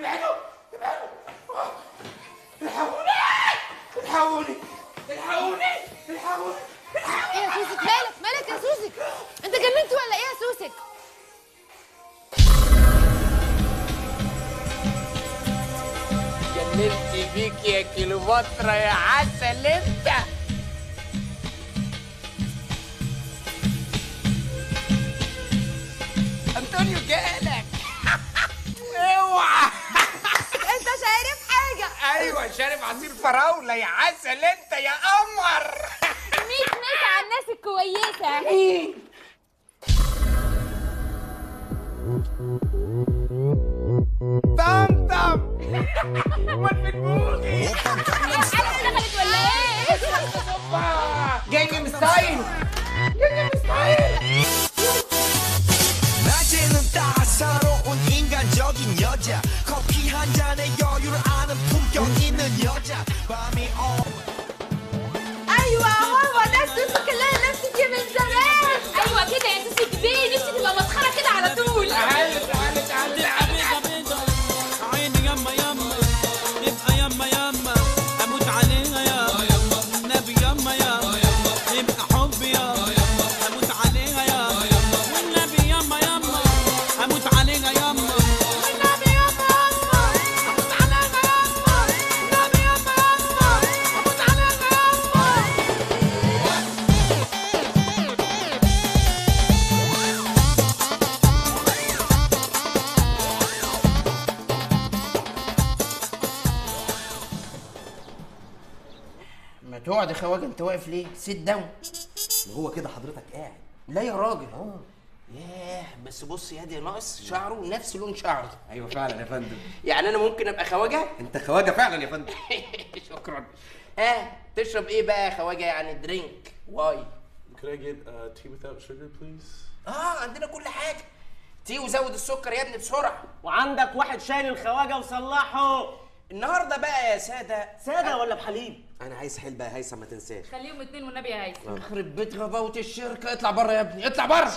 ابعدوا ابعدوا الحقوني الحقوني الحقوني الحقوني ايه يا سوسك مالك مالك يا سوسك انت جننت ولا ايه يا سوسك جننت بيك يا كيلوباترا يا عسل انت انطونيو جالك اوعى انت شايف حاجه ايوه شارب عصير فراوله يا عسل انت يا قمر ميت ميت على الناس الكويسه طمطم امال في البوغي هي حاجه دخلت ولا ايه جاي ستايل جاي ستايل 낮에는 따사로운 인간적인 여자 커피 한 잔에 여유를 아는 품격 있는 여자 밤이 오면 ايوه هو ده سوسك اللي انا نفسي فيه من زمان ايوه كده يا سوسك بيه نفسي تبقى مسخره كده على طول تعالى تعالى تعالى عيني يما يما يبقى يما يما اموت عليها يا النبي يما يا يبقى حبي يا اموت عليها يا والنبي يما يما اموت عليها يما والنبي يما يما اموت عليها يما والنبي يما يما اموت عليها يما ما تقعد يا خواجه انت واقف ليه؟ سيت داون هو كده حضرتك قاعد لا يا راجل اه ياه بس بص يا دي ناقص شعره نفس لون شعري ايوه فعلا يا فندم يعني انا ممكن ابقى خواجه انت خواجه فعلا يا فندم شكرا اه تشرب ايه بقى يا خواجه يعني درينك واي Could I get uh, tea without sugar, please? اه عندنا كل حاجه تي وزود السكر يا ابني بسرعه وعندك واحد شايل الخواجه وصلحه النهارده بقى يا ساده ساده ولا بحليب انا عايز حلبة يا هيثم ما تنساش خليهم اتنين والنبي يا هيثم يخرب بيت غباوه الشركه اطلع بره يا ابني اطلع بره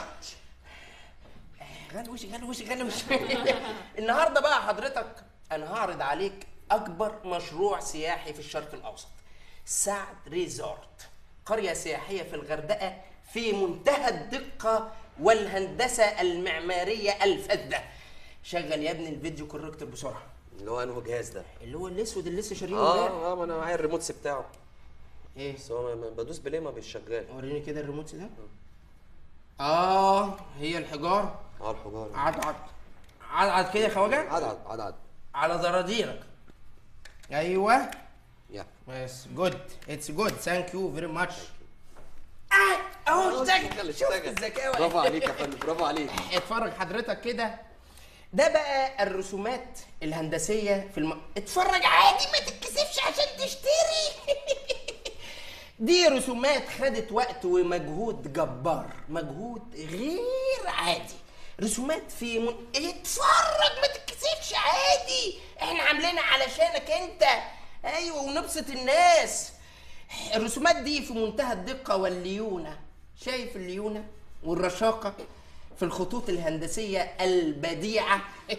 غلوش غلوش غلوش النهارده بقى حضرتك انا هعرض عليك اكبر مشروع سياحي في الشرق الاوسط سعد ريزورت قريه سياحيه في الغردقه في منتهى الدقه والهندسه المعماريه الفذه شغل يا ابني الفيديو كوركتور بسرعه اللي هو انه جهاز ده اللي هو الاسود اللي لسه شارينه اه امبارح اه ما انا معايا الريموتس بتاعه ايه بس هو ما- ما بدوس بليه ما بيشغل وريني كده الريموت ده اه هي الحجار اه الحجار عد عد عد عد كده يا خواجه عد عد عد عد على زراديرك ايوه يا بس جود اتس جود ثانك يو فيري ماتش اهو اشتغل شوف الذكاوه برافو عليك يا فندم برافو عليك اتفرج حضرتك كده ده بقى الرسومات الهندسيه في الم... اتفرج عادي ما تتكسفش عشان تشتري دي رسومات خدت وقت ومجهود جبار مجهود غير عادي رسومات في من... اتفرج ما تتكسفش عادي احنا عاملينها علشانك انت ايوه ونبسط الناس الرسومات دي في منتهى الدقة والليونة شايف الليونة والرشاقة في الخطوط الهندسية البديعة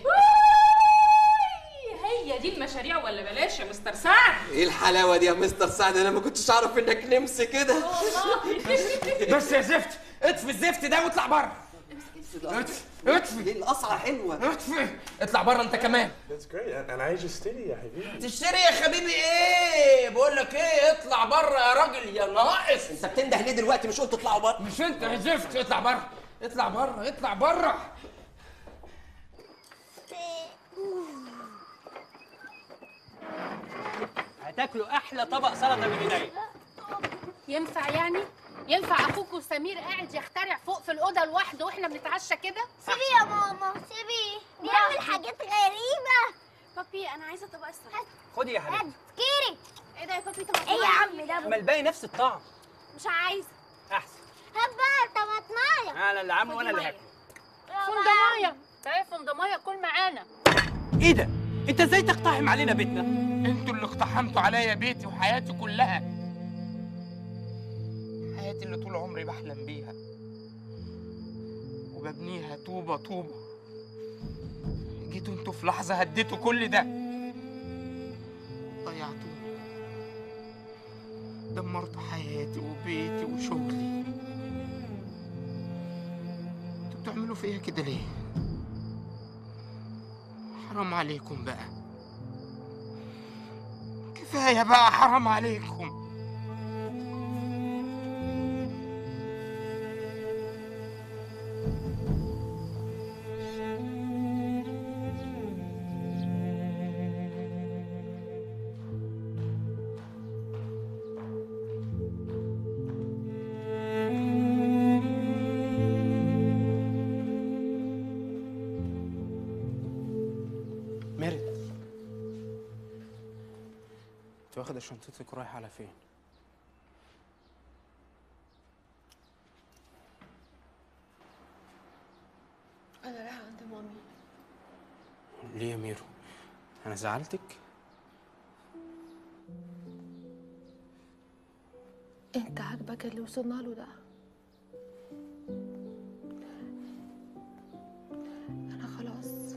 هي دي المشاريع ولا بلاش يا مستر سعد ايه الحلاوه دي يا مستر سعد انا ما كنتش اعرف انك نمس كده بس يا زفت اطفي الزفت ده واطلع بره اطفي اطفي ليه القصعه حلوه اطفي اطلع بره انت كمان That's great. And, and I just did it, يا حبيبي. تشتري يا حبيبي ايه بقول لك ايه اطلع بره يا راجل يا ناقص انت بتنده ليه دلوقتي مش قلت اطلعوا بره مش انت يا زفت اطلع بره اطلع بره اطلع بره هتاكلوا احلى طبق سلطه من ايديا ينفع يعني ينفع اخوكوا سمير قاعد يخترع فوق في الاوضه لوحده واحنا بنتعشى كده سيبيه يا ماما سيبيه بيعمل حاجات غريبة بابي انا عايزه طبق السلطه خدي يا حبيبتي هات كيري ايه ده يا بابي طب ايه يا عم ده ما الباقي نفس الطعم مش عايزه احسن هات بقى طماطمايه انا اللي عامله وانا اللي مية. هاكله فندمايه تعالى فندمايه كل معانا ايه ده انت ازاي تقتحم علينا بيتنا انتوا اللي اقتحمتوا عليا بيتي وحياتي كلها حياتي اللي طول عمري بحلم بيها وببنيها طوبة طوبة جيتوا انتوا في لحظة هديتوا كل ده ضيعتوني دمرتوا حياتي وبيتي وشغلي انتوا بتعملوا فيا كده ليه؟ حرام عليكم بقى كفاية بقى حرام عليكم ميرت انت واخدة شنطتك ورايحة على فين؟ انا رايحه عند مامي ليه يا ميرو؟ أنا زعلتك؟ انت عاجبك اللي وصلنا له ده انا خلاص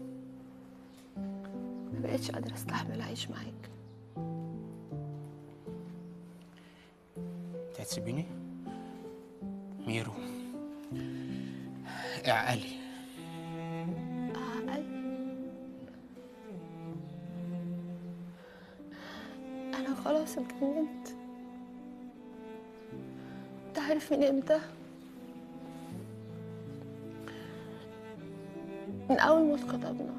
ما بقتش قادره استحمل اعيش معاك انت هتسيبيني؟ ميرو اعقلي اعقل انا خلاص اتجننت انت عارف من امتى من اول ما اتخطبنا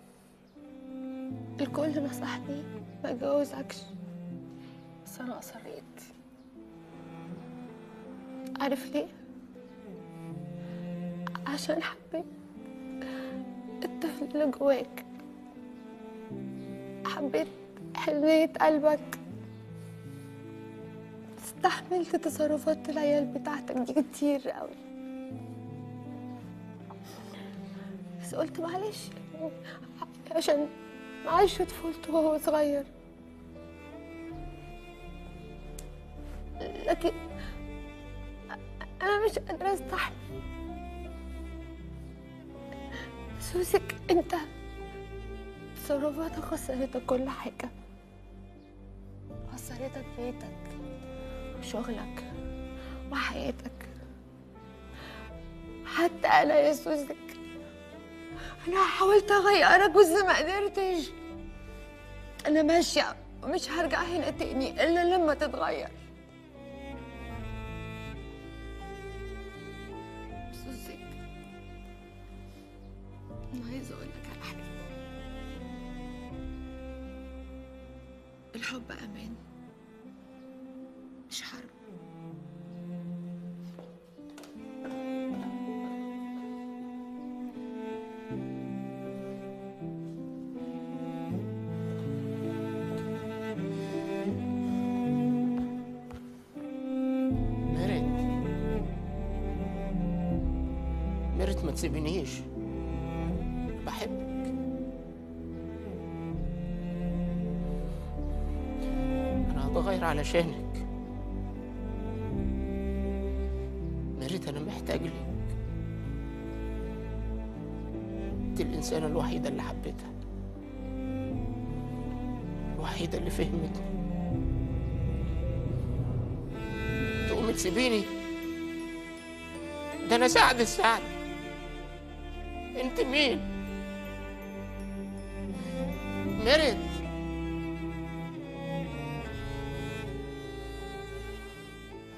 الكل نصحني ما اتجوزكش بس انا اصريت عارف ليه عشان حبيت الطفل اللي جواك حبيت حنية قلبك استحملت تصرفات العيال بتاعتك دي كتير قوي بس قلت معلش عشان عايش طفولته وهو صغير لكن أنا مش قادرة أستحمل سوسك أنت تصرفاتك خسرتك كل حاجة خسرتك بيتك وشغلك وحياتك حتى أنا يا سوسك أنا حاولت أغيرك بس ما قدرتش أنا ماشية ومش هرجع هنا تاني إلا لما تتغير سوسك أنا عايزة أقول لك على حاجة الحب أمان مش حرب ميرت ميرت ما تسيبنيش بحبك انا هتغير علشانك ميرت انا محتاج لك انت الانسانه الوحيده اللي حبيتها الوحيده اللي فهمتني تقومي تسيبيني ده انا سعد السعد انت مين ميرت